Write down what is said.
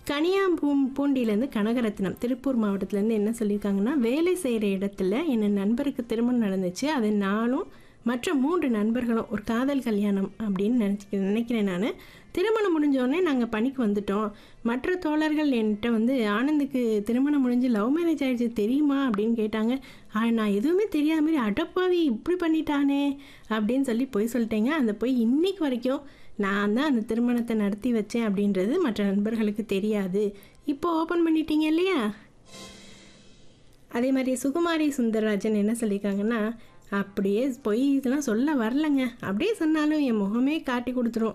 கனியாம்பூம் பூண்டியிலேருந்து கனகரத்னம் திருப்பூர் மாவட்டத்துலேருந்து என்ன சொல்லியிருக்காங்கன்னா வேலை செய்கிற இடத்துல என் நண்பருக்கு திருமணம் நடந்துச்சு அதை நானும் மற்ற மூன்று நண்பர்களும் ஒரு காதல் கல்யாணம் அப்படின்னு நினச்சி நினைக்கிறேன் நான் திருமணம் முடிஞ்சோடனே நாங்கள் பணிக்கு வந்துட்டோம் மற்ற தோழர்கள் என்கிட்ட வந்து ஆனந்துக்கு திருமணம் முடிஞ்சு லவ் மேரேஜ் ஆயிடுச்சு தெரியுமா அப்படின்னு கேட்டாங்க ஆ நான் எதுவுமே தெரியாத மாதிரி அடப்பாவி இப்படி பண்ணிட்டானே அப்படின்னு சொல்லி போய் சொல்லிட்டேங்க அந்த போய் இன்னைக்கு வரைக்கும் நான் தான் அந்த திருமணத்தை நடத்தி வச்சேன் அப்படின்றது மற்ற நண்பர்களுக்கு தெரியாது இப்போ ஓப்பன் பண்ணிட்டீங்க இல்லையா அதே மாதிரி சுகுமாரி சுந்தரராஜன் என்ன சொல்லியிருக்காங்கன்னா அப்படியே பொய் இதெல்லாம் சொல்ல வரலங்க அப்படியே சொன்னாலும் என் முகமே காட்டி கொடுத்துரும்